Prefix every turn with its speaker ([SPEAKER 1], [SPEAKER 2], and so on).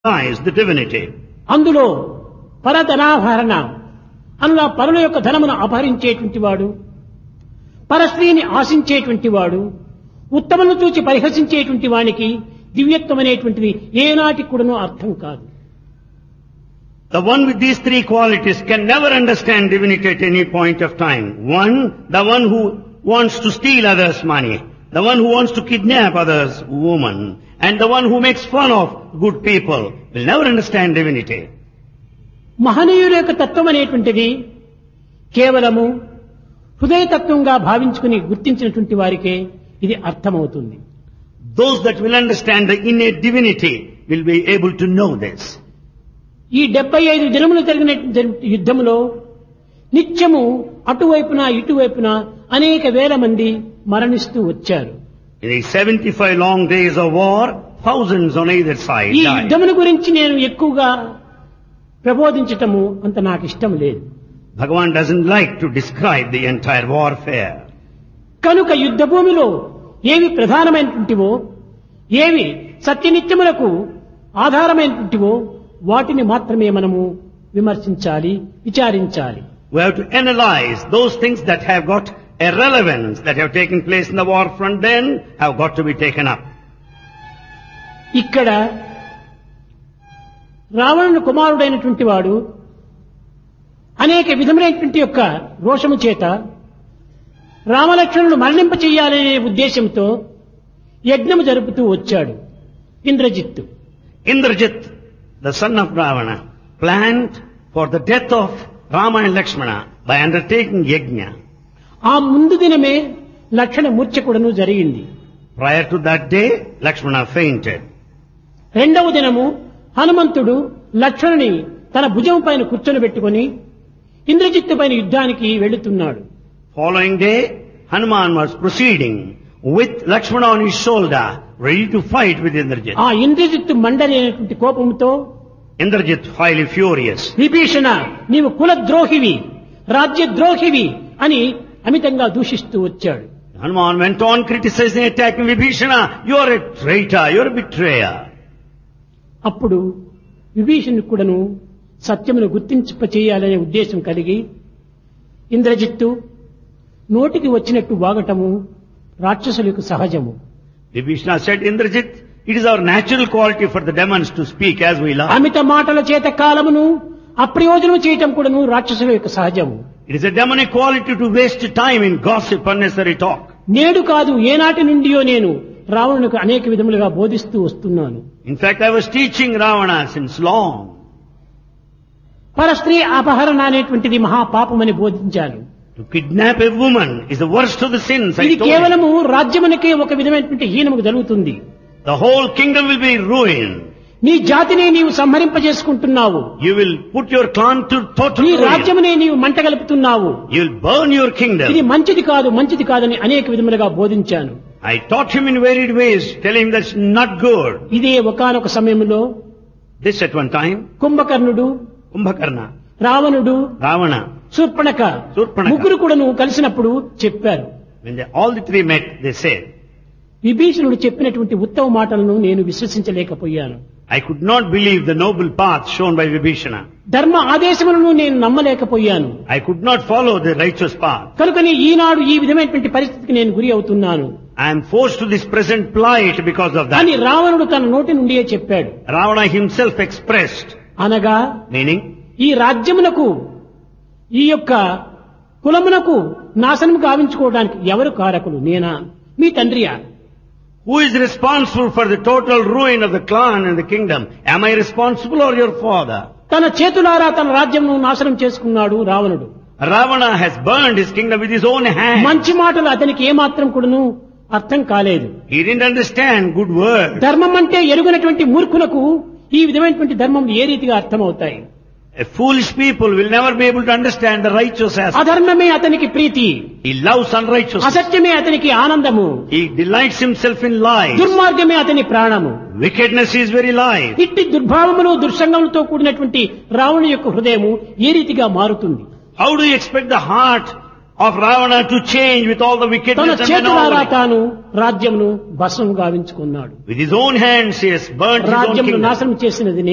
[SPEAKER 1] denies the divinity.
[SPEAKER 2] అందులో పరధనాభరణ అందులో పరుల యొక్క ధనమును అపహరించేటువంటి వాడు పరస్త్రీని ఆశించేటువంటి వాడు ఉత్తమను చూచి పరిహసించేటువంటి వానికి దివ్యత్వం అనేటువంటిది ఏనాటికి కూడాను అర్థం కాదు
[SPEAKER 1] The one with these three qualities can never understand divinity at any point of time. One, the one who wants to steal others' money. The one who wants to kidnap others' woman. And the one who makes fun of good people will never understand divinity.
[SPEAKER 2] మహనీయుల యొక్క తత్వం అనేటువంటిది కేవలము హృదయతత్వంగా భావించుకుని గుర్తించినటువంటి వారికే ఇది అర్థమవుతుంది
[SPEAKER 1] Those that will understand the innate divinity will be able to know this.
[SPEAKER 2] ఈ డెబ్బై ఐదు దినములు జరిగిన యుద్ధములో నిత్యము అటువైపున ఇటువైపున అనేక వేల మంది మరణిస్తూ వచ్చారు
[SPEAKER 1] In these 75 long days of war, thousands on either side
[SPEAKER 2] ఈ
[SPEAKER 1] died.
[SPEAKER 2] యుద్ధముల గురించి నేను ఎక్కువగా ప్రబోధించటము అంత నాకు ఇష్టం లేదు
[SPEAKER 1] Bhagavan doesn't like to describe the entire warfare.
[SPEAKER 2] కనుక యుద్ధ భూమిలో ఏవి ప్రధానమైనటువంటివో ఏవి సత్యనిత్యములకు ఆధారమైనటువంటివో వాటిని మాత్రమే మనము విమర్శించాలి విచారించాలి
[SPEAKER 1] We have to analyze those things that have got a relevance that have taken place in the war front then have got to be taken up.
[SPEAKER 2] ఇక్కడ రావణుని కుమారుడైనటువంటి వాడు అనేక విధములైనటువంటి యొక్క రోషము చేత రామలక్ష్మణులు మరణింప చెయ్యాలనే ఉద్దేశంతో యజ్ఞము జరుపుతూ వచ్చాడు Indrajit
[SPEAKER 1] Indrajit, the son of Ravana, planned for the death of Rama and Lakshmana by undertaking yajna.
[SPEAKER 2] ఆ ముందు దినమే లక్షణ మూర్ఛకుడను జరిగింది
[SPEAKER 1] Prior to that day, Lakshmana fainted.
[SPEAKER 2] రెండవ దినము హనుమంతుడు లక్ష్మణుని తన భుజం పైన కూర్చొని పెట్టుకుని ఇంద్రజిత్తు పైన యుద్ధానికి వెళుతున్నాడు
[SPEAKER 1] Following day, Hanuman was proceeding with Lakshmana on his shoulder, ready to fight with Indrajit.
[SPEAKER 2] ఆ ఇంద్రజిత్తు మండలేనటువంటి కోపంతో
[SPEAKER 1] Indrajit, highly furious,
[SPEAKER 2] విభీషణ నీవు కులద్రోహివి రాజ్యద్రోహివి అని అమితంగా దూషిస్తూ వచ్చాడు
[SPEAKER 1] Hanuman went on criticizing, attacking Vibhishana. You are a traitor, you are a betrayer.
[SPEAKER 2] అప్పుడు విభీషణుడు కూడాను సత్యమును గుర్తింప చేయాలనే ఉద్దేశం కలిగి ఇంద్రజిత్తు నోటికి వచ్చినట్టు వాగటము రాక్షసులకు సహజము
[SPEAKER 1] Vibhishana said, Indrajit, it is our natural quality for the demons to speak as we love.
[SPEAKER 2] అమిత మాటల చేత కాలమును అప్రయోజనం చేయటం కూడాను రాక్షసుల యొక్క సహజము
[SPEAKER 1] It is a demonic quality to waste time in gossip, unnecessary talk.
[SPEAKER 2] నేడు కాదు ఏనాటి నుండియో నేను రావణునికి అనేక విధములుగా బోధిస్తూ వస్తున్నాను
[SPEAKER 1] In fact, I was teaching Ravana since long.
[SPEAKER 2] పరస్త్రీ అపహరణ అనేటువంటిది మహాపాపమని బోధించాను
[SPEAKER 1] To kidnap a woman is the worst of the sins. I
[SPEAKER 2] ఇది
[SPEAKER 1] told him.
[SPEAKER 2] కేవలము రాజ్యమునకే ఒక విధమైనటువంటి హీనము జరుగుతుంది
[SPEAKER 1] The whole kingdom will be ruined.
[SPEAKER 2] నీ జాతిని నీవు సంహరింపజేసుకుంటున్నావు
[SPEAKER 1] You will put your clan to total
[SPEAKER 2] నీ
[SPEAKER 1] ruin.
[SPEAKER 2] రాజ్యమునే నీవు మంటగలుపుతున్నావు
[SPEAKER 1] You will burn your
[SPEAKER 2] ఇది
[SPEAKER 1] kingdom.
[SPEAKER 2] మంచిది కాదు మంచిది కాదని అనేక విధములుగా బోధించాను
[SPEAKER 1] I taught him in varied ways, telling him that's not good.
[SPEAKER 2] ఇదే ఒకానొక సమయంలో
[SPEAKER 1] This at one time,
[SPEAKER 2] కుంభకర్ణుడు
[SPEAKER 1] Kumbhakarna,
[SPEAKER 2] రావణుడు
[SPEAKER 1] Ravana,
[SPEAKER 2] శూర్పణక
[SPEAKER 1] శూర్పణఖ.
[SPEAKER 2] ముగ్గురు కూడాను కలిసినప్పుడు చెప్పారు
[SPEAKER 1] when they, all the three met, they said,
[SPEAKER 2] విభీషణుడు చెప్పినటువంటి ఉత్తమ మాటలను నేను విశ్వసించలేకపోయాను
[SPEAKER 1] I could not believe the noble path shown by Vibhishana.
[SPEAKER 2] ధర్మ ఆదేశములను నేను నమ్మలేకపోయాను
[SPEAKER 1] I could not follow the righteous path.
[SPEAKER 2] కనుకని ఈనాడు ఈ విధమైనటువంటి పరిస్థితికి నేను గురి అవుతున్నాను
[SPEAKER 1] I am forced to this present plight because of
[SPEAKER 2] అని
[SPEAKER 1] that.
[SPEAKER 2] రావణుడు తన నోటి నుండియే చెప్పాడు
[SPEAKER 1] Ravana himself expressed,
[SPEAKER 2] అనగా
[SPEAKER 1] meaning,
[SPEAKER 2] ఈ రాజ్యమునకు ఈ యొక్క కులమునకు నాశనం గావించుకోవడానికి ఎవరు కారకులు నేనా మీ తండ్రియా
[SPEAKER 1] who is responsible for the total ruin of the clan and the kingdom? Am I responsible or your father?
[SPEAKER 2] తన చేతులారా తన రాజ్యమును నాశనం చేసుకున్నాడు రావణుడు
[SPEAKER 1] Ravana has burned his kingdom with his own hand.
[SPEAKER 2] మంచి మాటలు అతనికి ఏమాత్రం కూడాను అర్థం కాలేదు
[SPEAKER 1] He didn't understand good words.
[SPEAKER 2] ధర్మం అంటే ఎరుగినటువంటి మూర్ఖులకు ఈ విధమైనటువంటి ధర్మం ఏ రీతిగా అర్థమవుతాయి
[SPEAKER 1] A foolish people will never be able to understand the righteous aspect.
[SPEAKER 2] అధర్మమే అతనికి ప్రీతి
[SPEAKER 1] He loves unrighteousness.
[SPEAKER 2] అసత్యమే అతనికి ఆనందము
[SPEAKER 1] He delights himself in lies.
[SPEAKER 2] దుర్మార్గమే అతని ప్రాణము
[SPEAKER 1] Wickedness is very life.
[SPEAKER 2] ఇట్టి దుర్భావములు దుర్సంగములతో కూడినటువంటి రావణు యొక్క హృదయము ఏ రీతిగా మారుతుంది
[SPEAKER 1] How do you expect the heart of Ravana to change with all the
[SPEAKER 2] తన
[SPEAKER 1] wickedness and
[SPEAKER 2] చేతులారా
[SPEAKER 1] anomaly?
[SPEAKER 2] తాను రాజ్యమును భస్మం గావించుకున్నాడు
[SPEAKER 1] With his own hands he has burnt his own
[SPEAKER 2] రాజ్యమును
[SPEAKER 1] kingdom.
[SPEAKER 2] నాశనం చేసినది